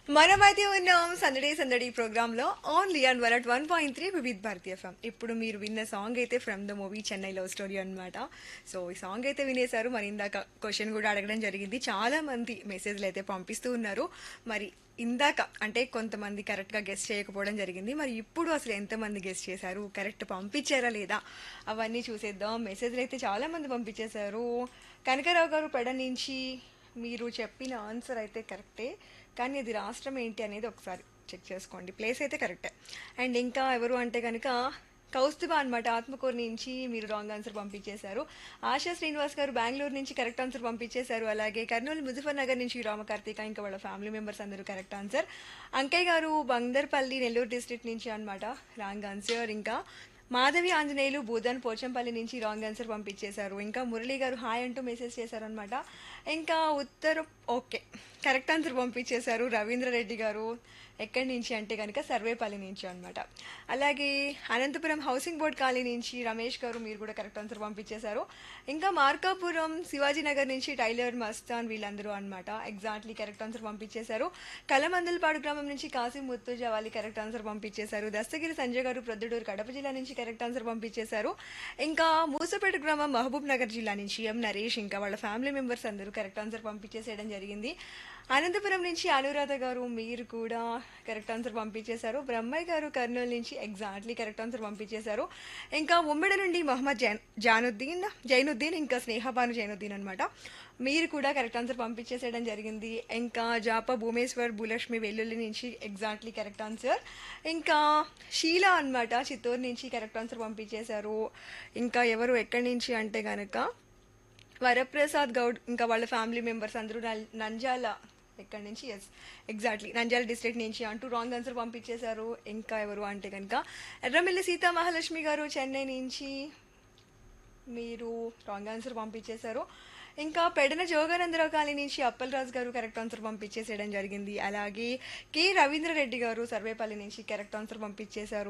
మనమైతే ఉన్నాం సందడి సందడి ప్రోగ్రామ్ లో only and one at one point three Vividh Bharati FM ఇప్పుడు మీరు విన్న సాంగ్ అయితే from the movie Chennai love story అన్నమాట సో ఈ సాంగ్ అయితే వినేశారు మరి ఇందాక క్వశ్చన్ కూడా అడగడం జరిగింది చాలా మంది మెసేజ్లు అయితే పంపిస్తూ ఉన్నారు మరి ఇందాక అంటే కొంతమంది కరెక్ట్గా గెస్ట్ చేయకపోవడం జరిగింది మరి ఇప్పుడు అసలు ఎంతమంది గెస్ట్ చేశారు కరెక్ట్ పంపించారా లేదా అవన్నీ చూసేద్దాం మెసేజ్లు అయితే చాలా మంది పంపించేశారు కనకరావు గారు పెడ నుంచి మీరు చెప్పిన ఆన్సర్ అయితే కరెక్టే కానీ అది రాష్ట్రం ఏంటి అనేది ఒకసారి చెక్ చేసుకోండి ప్లేస్ అయితే కరెక్టే అండ్ ఇంకా ఎవరు అంటే కనుక కౌస్తుభ అనమాట ఆత్మకూరు నుంచి మీరు రాంగ్ ఆన్సర్ పంపించేశారు ఆశా శ్రీనివాస్ గారు బెంగళూరు నుంచి కరెక్ట్ ఆన్సర్ పంపించేశారు అలాగే కర్నూలు ముజఫర్ నగర్ నుంచి రామకార్తిక ఇంకా వాళ్ళ ఫ్యామిలీ మెంబర్స్ అందరూ కరెక్ట్ ఆన్సర్ అంకయ్య గారు బందర్పల్లి నెల్లూరు డిస్ట్రిక్ట్ నుంచి అనమాట రాంగ్ ఆన్సర్ ఇంకా మాధవి ఆంజనేయులు బూదన్ పోచంపల్లి నుంచి రాంగ్ ఆన్సర్ పంపించేశారు ఇంకా మురళి గారు హాయ్ అంటూ మెసేజ్ చేశారనమాట ఇంకా ఉత్తరం ఓకే కరెక్ట్ ఆన్సర్ పంపించేశారు రవీంద్ర రెడ్డి గారు ఎక్కడి నుంచి అంటే కనుక సర్వేపల్లి నుంచి అనమాట అలాగే అనంతపురం హౌసింగ్ బోర్డ్ కాలనీ నుంచి రమేష్ గారు మీరు కూడా కరెక్ట్ ఆన్సర్ పంపించేశారు ఇంకా మార్కాపురం శివాజీనగర్ నుంచి టైలర్ మస్తాన్ వీళ్ళందరూ అనమాట ఎగ్జాక్ట్లీ కరెక్ట్ ఆన్సర్ పంపించేశారు కలమందలపాడు గ్రామం నుంచి కాసిం ముత్తుజా వాళ్ళు కరెక్ట్ ఆన్సర్ పంపించేశారు దస్తగిరి సంజయ్ గారు ప్రొద్దుటూరు కడప జిల్లా నుంచి కరెక్ట్ ఆన్సర్ పంపించేశారు ఇంకా మూసపేట గ్రామం మహబూబ్ నగర్ జిల్లా నుంచి ఎం నరేష్ ఇంకా వాళ్ళ ఫ్యామిలీ మెంబర్స్ అందరూ కరెక్ట్ ఆన్సర్ పంపించేసేయడం జరిగింది అనంతపురం నుంచి అనురాధ గారు మీరు కూడా కరెక్ట్ ఆన్సర్ పంపించేశారు బ్రహ్మయ్య గారు కర్నూలు నుంచి ఎగ్జాక్ట్లీ కరెక్ట్ ఆన్సర్ పంపించేశారు ఇంకా ఉమ్మడి నుండి మొహమ్మద్ జైన్ జానుద్దీన్ జైనుద్దీన్ ఇంకా స్నేహబాను జైనుద్దీన్ అనమాట మీరు కూడా కరెక్ట్ ఆన్సర్ పంపించేసేయడం జరిగింది ఇంకా జాప భూమేశ్వర్ భూలక్ష్మి వెల్లుల్లి నుంచి ఎగ్జాక్ట్లీ కరెక్ట్ ఆన్సర్ ఇంకా షీలా అన్నమాట చిత్తూరు నుంచి కరెక్ట్ ఆన్సర్ పంపించేశారు ఇంకా ఎవరు ఎక్కడి నుంచి అంటే కనుక వరప్రసాద్ గౌడ్ ఇంకా వాళ్ళ ఫ్యామిలీ మెంబర్స్ అందరూ నల్- నంజాల ఎక్కడి నుంచి ఎస్ ఎగ్జాక్ట్లీ నంజాల డిస్ట్రిక్ట్ నుంచి అంటూ రాంగ్ ఆన్సర్ పంపించేశారు ఇంకా ఎవరు అంటే కనుక ఎర్రమిల్లి సీతా మహాలక్ష్మి గారు చెన్నై నుంచి మీరు రాంగ్ ఆన్సర్ పంపించేశారు ఇంకా పెడన జోగానందరావు కాలనీ నుంచి అప్పలరాజు గారు కరెక్ట్ ఆన్సర్ పంపించేసేయడం జరిగింది అలాగే కె రవీంద్ర రెడ్డి గారు సర్వేపల్లి నుంచి కరెక్ట్ ఆన్సర్ పంపించేశారు